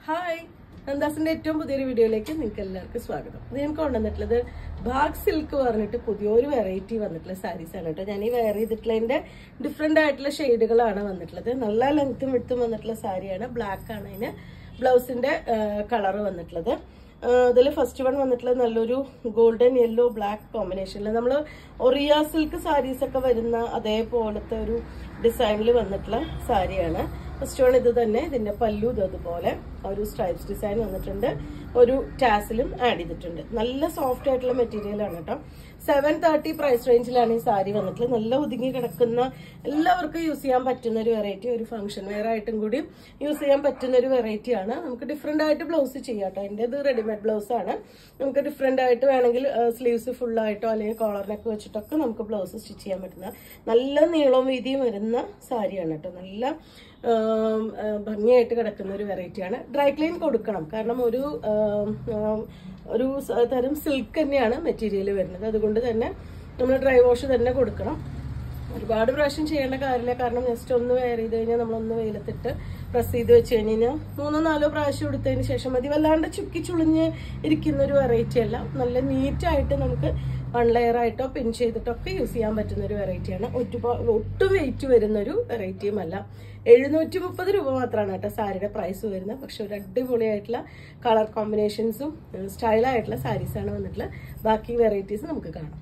hi നന്ദാസിന്റെ ഏറ്റവും പുതിയൊരു വീഡിയോയിലേക്ക് നിങ്ങൾക്ക് എല്ലാവർക്കും സ്വാഗതം ഇത് ഞാൻ കൊണ്ടുവന്നിട്ടുള്ളത് ഭാഗ് സിൽക്ക് പറഞ്ഞിട്ട് പുതിയൊരു വെറൈറ്റി വന്നിട്ടുള്ള സാരീസ് ആണ് കേട്ടോ ഞാൻ ഈ വെയർ ചെയ്തിട്ടുള്ളതിന്റെ ഡിഫറെന്റ് ആയിട്ടുള്ള ഷെയ്ഡുകളാണ് വന്നിട്ടുള്ളത് നല്ല ലെങ്ത്തും വിട്ടും വന്നിട്ടുള്ള സാരിയാണ് ബ്ലാക്ക് ആണ് അതിന് ബ്ലൗസിന്റെ കളർ വന്നിട്ടുള്ളത് ഇതിൽ ഫസ്റ്റ് വൺ വന്നിട്ടുള്ളത് നല്ലൊരു ഗോൾഡൻ യെല്ലോ ബ്ലാക്ക് കോമ്പിനേഷനിൽ നമ്മൾ ഒറിയ സിൽക്ക് സാരീസ് ഒക്കെ വരുന്ന അതേപോലത്തെ ഒരു ഡിസൈനിൽ വന്നിട്ടുള്ള സാരിയാണ് ഫസ്റ്റ് വൺ ഇത് തന്നെ ഇതിന്റെ പല്ലു ഇത് അതുപോലെ ഒരു സ്ട്രൈപ്സ് ഡിസൈൻ വന്നിട്ടുണ്ട് ഒരു ടാസിലും ആഡ് ചെയ്തിട്ടുണ്ട് നല്ല സോഫ്റ്റ് ആയിട്ടുള്ള മെറ്റീരിയൽ ആണ് കേട്ടോ സെവൻ തേർട്ടി പ്രൈസ് റേഞ്ചിലാണ് ഈ സാരി വന്നിട്ടുള്ളത് നല്ല ഒതുങ്ങി കിടക്കുന്ന എല്ലാവർക്കും യൂസ് ചെയ്യാൻ പറ്റുന്ന ഒരു വെറൈറ്റി ഒരു ഫംഗ്ഷൻ വെയർ ആയിട്ടും കൂടി യൂസ് ചെയ്യാൻ പറ്റുന്ന ഒരു വെറൈറ്റി ആണ് നമുക്ക് ഡിഫറെന്റ് ആയിട്ട് ബ്ലൗസ് ചെയ്യാം കേട്ടോ എൻ്റെ ഇത് റെഡിമെയ്ഡ് ബ്ലൗസ് ആണ് നമുക്ക് ഡിഫറെന്റ് ആയിട്ട് വേണമെങ്കിൽ സ്ലീവ്സ് ഫുൾ ആയിട്ടോ അല്ലെങ്കിൽ കോളറിനൊക്കെ വെച്ചിട്ടൊക്കെ നമുക്ക് ബ്ലൗസ് സ്റ്റിച്ച് ചെയ്യാൻ പറ്റുന്ന നല്ല നീളവും വീതിയും വരുന്ന സാരിയാണ് കേട്ടോ നല്ല ആം, ആ, ഭംഗിയായിട്ട് കിടക്കുന്ന ഒരു വെറൈറ്റിയാണ് ഡ്രൈ ക്ലീൻ കൊടുക്കണം കാരണം ഒരു ആം, ആം, ഒരു സ- തരം സിൽക്ക് തന്നെയാണ് മെറ്റീരിയൽ വരുന്നത് അതുകൊണ്ട് തന്നെ നമ്മൾ ഡ്രൈ വാഷ് തന്നെ കൊടുക്കണം ഒരുപാട് പ്രാവശ്യം ചെയ്യേണ്ട കാര്യമില്ല കാരണം ജസ്റ്റ് ഒന്ന് വെയർ ചെയ്ത് കഴിഞ്ഞാൽ നമ്മളൊന്ന് വെയിലത്തിട്ട് പ്രസ് ചെയ്ത് വെച്ച് കഴിഞ്ഞ് കഴിഞ്ഞാൽ മൂന്നോ നാലോ പ്രാവശ്യം എടുത്തതിന് ശേഷം മതി വല്ലാണ്ട് ചുക്കി ചുളിഞ്ഞ് ഇരിക്കുന്ന ഒരു വെറൈറ്റി അല്ല നല്ല നീറ്റായിട്ട് നമുക്ക് വൺ ലെയർ ആയിട്ടോ പിൻ ചെയ്തിട്ടോ ഒക്കെ യൂസ് ചെയ്യാൻ പറ്റുന്ന ഒരു വെറൈറ്റിയാണ് ഒരുപാട് ഒട്ടും വെയിറ്റ് വരുന്ന ഒരു വെറൈറ്റിയും അല്ല എഴുന്നൂറ്റി മുപ്പത് രൂപ മാത്രമാണ് കേട്ടോ സാരിയുടെ പ്രൈസ് വരുന്നത് പക്ഷെ ഒരു അടിപൊളിയായിട്ടുള്ള കളർ കോമ്പിനേഷൻസും സ്റ്റൈലായിട്ടുള്ള സാരീസാണ് വന്നിട്ടുള്ളത് ബാക്കി വെറൈറ്റീസ് നമുക്ക് കാണാം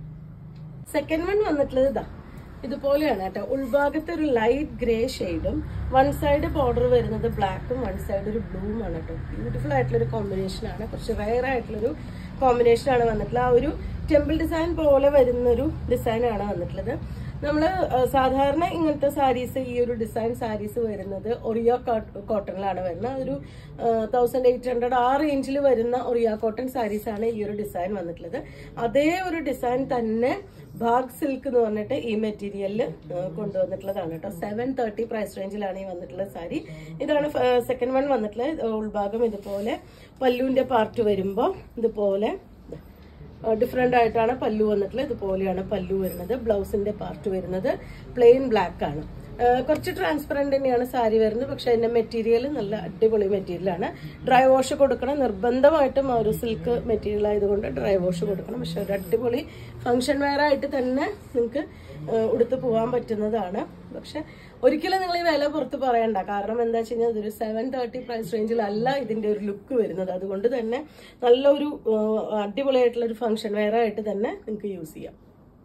സെക്കൻഡ് വൺ വന്നിട്ടുള്ളത് ഇതാ ഇതുപോലെയാണ് കേട്ടോ ഉൾഭാഗത്ത് ഒരു ലൈറ്റ് ഗ്രേ ഷെയ്ഡും വൺ സൈഡ് ബോർഡർ വരുന്നത് ബ്ലാക്കും വൺ സൈഡ് ഒരു ബ്ലൂവും ആണ് കേട്ടോ ബ്യൂട്ടിഫുൾ ആയിട്ടുള്ള ഒരു കോമ്പിനേഷൻ ആണ് കുറച്ച് റയർ ആയിട്ടുള്ളൊരു കോമ്പിനേഷൻ ആണ് വന്നിട്ടുള്ളത് ആ ഒരു ടെമ്പിൾ ഡിസൈൻ പോലെ വരുന്ന ഒരു ഡിസൈൻ ആണ് വന്നിട്ടുള്ളത് നമ്മൾ സാധാരണ ഇങ്ങനത്തെ സാരീസ് ഈ ഒരു ഡിസൈൻ സാരീസ് വരുന്നത് ഒറിയ കോട്ടണിലാണ് വരുന്നത് ഒരു തൗസൻഡ് എയ്റ്റ് ഹൺഡ്രഡ് ആ റേഞ്ചിൽ വരുന്ന ഒറിയ കോട്ടൺ സാരീസ് ആണ് ഈ ഒരു ഡിസൈൻ വന്നിട്ടുള്ളത് അതേ ഒരു ഡിസൈൻ തന്നെ ഭാഗ് സിൽക്ക് എന്ന് പറഞ്ഞിട്ട് ഈ മെറ്റീരിയലിൽ കൊണ്ടുവന്നിട്ടുള്ളതാണ് കേട്ടോ സെവൻ തേർട്ടി പ്രൈസ് റേഞ്ചിലാണ് ഈ വന്നിട്ടുള്ള സാരി ഇതാണ് സെക്കൻഡ് വൺ വന്നിട്ടുള്ളത് ഉൾഭാഗം ഇതുപോലെ പല്ലുവിന്റെ പാർട്ട് വരുമ്പോൾ ഇതുപോലെ ഡിഫറെന്റ് ആയിട്ടാണ് പല്ലു വന്നിട്ടുള്ളത് ഇതുപോലെയാണ് പല്ലു വരുന്നത് ബ്ലൗസിന്റെ പാർട്ട് വരുന്നത് പ്ലെയിൻ ബ്ലാക്ക് ആണ് ആ, കുറച്ച് ട്രാൻസ്പെറന്റ് തന്നെയാണ് സാരി വരുന്നത് പക്ഷെ അതിന്റെ മെറ്റീരിയൽ നല്ല അടിപൊളി മെറ്റീരിയൽ ആണ് ഡ്രൈ വാഷ് കൊടുക്കണം നിർബന്ധമായിട്ടും ആ ഒരു സിൽക്ക് മെറ്റീരിയൽ ആയതുകൊണ്ട് ഡ്രൈ വാഷ് കൊടുക്കണം പക്ഷെ ഒരു അടിപൊളി ഫംഗ്ഷൻ വെയർ ആയിട്ട് തന്നെ നിങ്ങൾക്ക് ഉടുത്ത് പോകാൻ പറ്റുന്നതാണ് പക്ഷെ ഒരിക്കലും നിങ്ങൾ ഈ വില പുറത്ത് പറയണ്ട കാരണം എന്താ വെച്ച് കഴിഞ്ഞാൽ ഇതൊരു സെവൻ തേർട്ടി പ്രൈസ് റേഞ്ചിലല്ല ഇതിന്റെ ഒരു ലുക്ക് വരുന്നത് അതുകൊണ്ട് തന്നെ നല്ലൊരു ആ, അടിപൊളിയായിട്ടുള്ള ഒരു ഫംഗ്ഷൻ വെയർ ആയിട്ട് തന്നെ നിങ്ങൾക്ക് യൂസ് ചെയ്യാം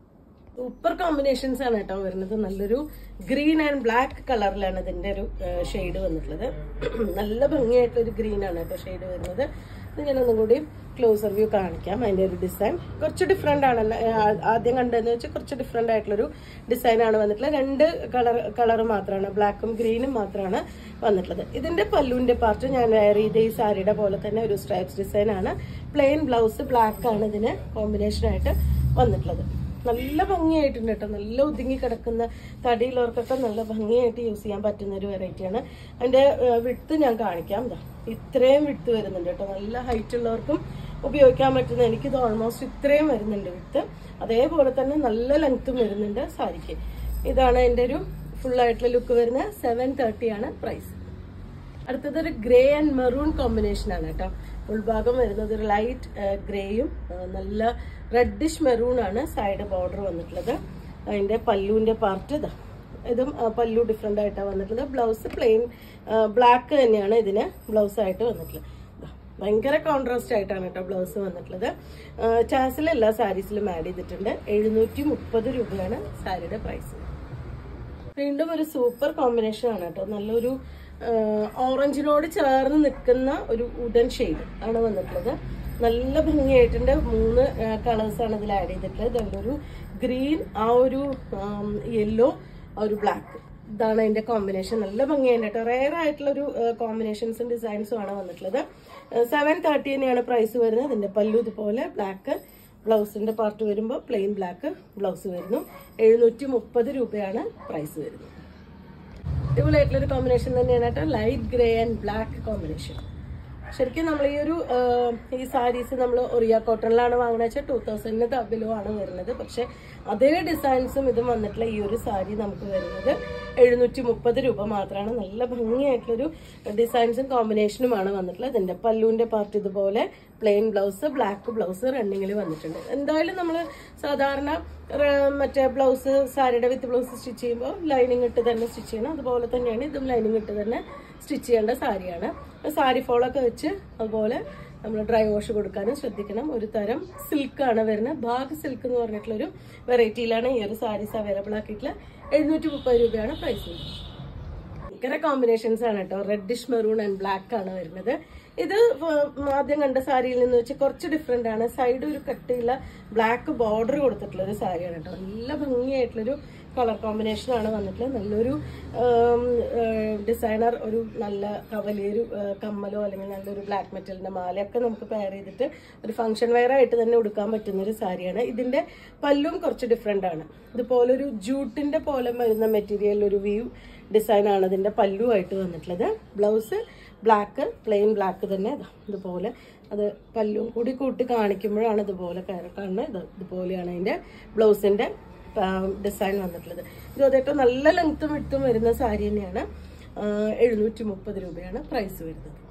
സൂപ്പർ കോമ്പിനേഷൻസ് ആണ് കേട്ടോ വരുന്നത് നല്ലൊരു ഗ്രീൻ ആൻഡ് ബ്ലാക്ക് കളറിലാണ് ഇതിന്റെ ഒരു ഷെയ്ഡ് വന്നിട്ടുള്ളത് നല്ല ഭംഗിയായിട്ടുള്ള ഒരു ഗ്രീൻ ആണ് കേട്ടോ ഷെയ്ഡ് വരുന്നത് ഇത് ഞാൻ ഒന്നും കൂടി ക്ലോസർ വ്യൂ കാണിക്കാം അതിന്റെ ഒരു ഡിസൈൻ കുറച്ച് ഡിഫറെന്റ് ആണ് ആ- ആദ്യം കണ്ടതെന്ന് വെച്ചാൽ കുറച്ച് ഡിഫറെന്റ് ആയിട്ടുള്ളൊരു ഡിസൈൻ ആണ് വന്നിട്ടുള്ളത് രണ്ട് കളർ കളർ മാത്രമാണ് ബ്ലാക്കും ഗ്രീനും മാത്രമാണ് വന്നിട്ടുള്ളത് ഇതിന്റെ പല്ലുവിന്റെ പാർട്ട് ഞാൻ വെയർ ചെയ്ത ഈ സാരിയുടെ പോലെ തന്നെ ഒരു സ്ട്രൈപ്സ് ഡിസൈൻ ആണ് പ്ലെയിൻ ബ്ലൗസ് ബ്ലാക്ക് ആണ് ഇതിന് കോമ്പിനേഷൻ ആയിട്ട് വന്നിട്ടുള്ളത് നല്ല ഭംഗിയായിട്ടുണ്ട് കേട്ടോ നല്ല ഒതുങ്ങി കിടക്കുന്ന തടിയുള്ളവർക്കൊക്കെ നല്ല ഭംഗിയായിട്ട് യൂസ് ചെയ്യാൻ പറ്റുന്ന ഒരു വെറൈറ്റിയാണ് അതിന്റെ വിട്ട് ഞാൻ കാണിക്കാം ദാ ഇത്രയും വിട്ട് വരുന്നുണ്ട് കേട്ടോ നല്ല ഹൈറ്റ് ഉള്ളവർക്കും ഉപയോഗിക്കാൻ പറ്റുന്ന എനിക്കിത് ഓൾമോസ്റ്റ് ഇത്രയും വരുന്നുണ്ട് വിട്ട് അതേപോലെ തന്നെ നല്ല ലെങ്ത്തും വരുന്നുണ്ട് സാരിക്ക് ഇതാണ് എൻ്റെ ഒരു ഫുൾ ആയിട്ടുള്ള ലുക്ക് വരുന്നത് സെവൻ തേർട്ടി ആണ് പ്രൈസ് അടുത്തത് ഒരു ഗ്രേ ആൻഡ് മെറൂൺ കോമ്പിനേഷൻ ആണ് കേട്ടോ ഉൾഭാഗം വരുന്നത് ഒരു ലൈറ്റ് ഗ്രേയും നല്ല റെഡിഷ് മെറൂൺ ആണ് സൈഡ് ബോർഡർ വന്നിട്ടുള്ളത് അതിന്റെ പല്ലുവിന്റെ പാർട്ട് ഇതാ ഇതും ആ, പല്ലു ഡിഫറെന്റ് ആയിട്ടാണ് വന്നിട്ടുള്ളത് ബ്ലൗസ് പ്ലെയിൻ ബ്ലാക്ക് തന്നെയാണ് ഇതിന് ബ്ലൗസ് ആയിട്ട് വന്നിട്ടുള്ളത് ദാ, ഭയങ്കര കോൺട്രാസ്റ്റ് ആയിട്ടാണ് കേട്ടോ ബ്ലൗസ് വന്നിട്ടുള്ളത് ടാസിൽ എല്ലാ സാരീസിലും ആഡ് ചെയ്തിട്ടുണ്ട് എഴുന്നൂറ്റി മുപ്പത് രൂപയാണ് സാരിയുടെ പ്രൈസ് വീണ്ടും ഒരു സൂപ്പർ കോമ്പിനേഷൻ ആണ് കേട്ടോ നല്ലൊരു ഓറഞ്ചിനോട് ചേർന്ന് നിൽക്കുന്ന ഒരു ഉഡൻ ഷെയ്ഡ് ആണ് വന്നിട്ടുള്ളത് നല്ല ഭംഗിയായിട്ടുണ്ട് മൂന്ന് കളേഴ്സ് ആണ് ഇതിൽ ആഡ് ചെയ്തിട്ടുള്ളത് നല്ലൊരു ഗ്രീൻ ആ ഒരു യെല്ലോ ആ ഒരു ബ്ലാക്ക് ഇതാണ് അതിന്റെ കോമ്പിനേഷൻ നല്ല ഭംഗിയുണ്ട് കേട്ടോ റെയർ ആയിട്ടുള്ള ഒരു കോമ്പിനേഷൻസും ഡിസൈൻസും ആണ് വന്നിട്ടുള്ളത് സെവൻ തേർട്ടി തന്നെയാണ് പ്രൈസ് വരുന്നത് ഇതിന്റെ പല്ലു ഇതുപോലെ ബ്ലാക്ക് ബ്ലൗസിന്റെ പാർട്ട് വരുമ്പോൾ പ്ലെയിൻ ബ്ലാക്ക് ബ്ലൗസ് വരുന്നു എഴുന്നൂറ്റി മുപ്പത് രൂപയാണ് പ്രൈസ് വരുന്നത് അടിപൊളിയായിട്ടുള്ള ഒരു കോമ്പിനേഷൻ തന്നെയാണ് കേട്ടോ light grey and black combination ശരിക്കും നമ്മൾ ഈ ഒരു ആ, ഈ സാരീസ് നമ്മൾ ഒറിയ കോട്ടണിലാണ് വാങ്ങുന്നത് വെച്ചാൽ ടൂ തൗസൻഡിന് ബിലോ ആണ് വരുന്നത് പക്ഷെ അതേ ഡിസൈൻസും ഇതും വന്നിട്ടുള്ള ഈ ഒരു സാരി നമുക്ക് വരുന്നത് എഴുന്നൂറ്റി മുപ്പത് രൂപ മാത്രമാണ് നല്ല ഭംഗിയായിട്ടുള്ളൊരു ഡിസൈൻസും കോമ്പിനേഷനുമാണ് വന്നിട്ടുള്ളത് ഇതിന്റെ പല്ലുവിന്റെ പാർട്ട് ഇതുപോലെ പ്ലെയിൻ ബ്ലൗസ് ബ്ലാക്ക് ബ്ലൗസ് റണ്ണിങ്ങിൽ വന്നിട്ടുണ്ട് എന്തായാലും നമ്മൾ സാധാരണ ര- മറ്റേ ബ്ലൗസ് സാരിയുടെ വിത്ത് ബ്ലൗസ് സ്റ്റിച്ച് ചെയ്യുമ്പോൾ ലൈനിങ് ഇട്ട് തന്നെ സ്റ്റിച്ച് ചെയ്യണം അതുപോലെ തന്നെയാണ് ഇതും ലൈനിങ് ഇട്ട് തന്നെ സ്റ്റിച്ച് ചെയ്യേണ്ട സാരിയാണ് സാരി ഫോളൊക്കെ വെച്ച് അതുപോലെ നമ്മൾ ഡ്രൈ വാഷ് കൊടുക്കാനും ശ്രദ്ധിക്കണം ഒരു തരം സിൽക്കാണ് വരുന്നത് ഭാഗ് സിൽക്ക് എന്ന് പറഞ്ഞിട്ടുള്ളൊരു വെറൈറ്റിയിലാണ് ഈ ഒരു സാരീസ് അവൈലബിൾ ആക്കിയിട്ടുള്ള എഴുന്നൂറ്റി മുപ്പത് രൂപയാണ് പ്രൈസ് ഭയങ്കര കോമ്പിനേഷൻസ് ആണ് കേട്ടോ റെഡിഷ് മെറൂൺ ആൻഡ് ബ്ലാക്ക് ആണ് വരുന്നത് ഇത് ഫ- ആദ്യം കണ്ട സാരിയിൽ നിന്ന് വെച്ച് കുറച്ച് ഡിഫറെന്റ് ആണ് സൈഡ് ഒരു കട്ടിയുള്ള ബ്ലാക്ക് ബോർഡർ കൊടുത്തിട്ടുള്ള ഒരു സാരിയാണ് കേട്ടോ നല്ല ഭംഗിയായിട്ടുള്ളൊരു കളർ കോമ്പിനേഷൻ ആണ് വന്നിട്ടുള്ളത് നല്ലൊരു ഡിസൈനർ ഒരു നല്ല ക- വലിയൊരു ആ, കമ്മലോ അല്ലെങ്കിൽ നല്ലൊരു ബ്ലാക്ക് മെറ്റലിന്റെ മാലയൊക്കെ നമുക്ക് പെയർ ചെയ്തിട്ട് ഒരു ഫംഗ്ഷൻ വെയർ ആയിട്ട് തന്നെ ഉടുക്കാൻ പറ്റുന്ന ഒരു സാരിയാണ് ഇതിന്റെ പല്ലും കുറച്ച് ഡിഫറെന്റ് ആണ് ഇതുപോലെ ഒരു ജൂട്ടിന്റെ പോലെ വരുന്ന മെറ്റീരിയൽ ഒരു വ്യൂ ഡിസൈൻ ആണ് ഇതിന്റെ പല്ലുമായിട്ട് വന്നിട്ടുള്ളത് ബ്ലൗസ് ബ്ലാക്ക് പ്ലെയിൻ ബ്ലാക്ക് തന്നെ ദാ ഇതുപോലെ അത് പല്ലും കൂടി കൂട്ടി കാണിക്കുമ്പോഴാണ് ഇതുപോലെ കയറി കാണുന്നത് ഇത് ഇതുപോലെയാണ് അതിന്റെ ബ്ലൗസിന്റെ ഡിസൈൻ വന്നിട്ടുള്ളത് ഇത് അതേറ്റവും നല്ല ലെങ്ത്തും വിട്ടും വരുന്ന സാരി തന്നെയാണ് എഴുന്നൂറ്റി മുപ്പത് രൂപയാണ് പ്രൈസ് വരുന്നത്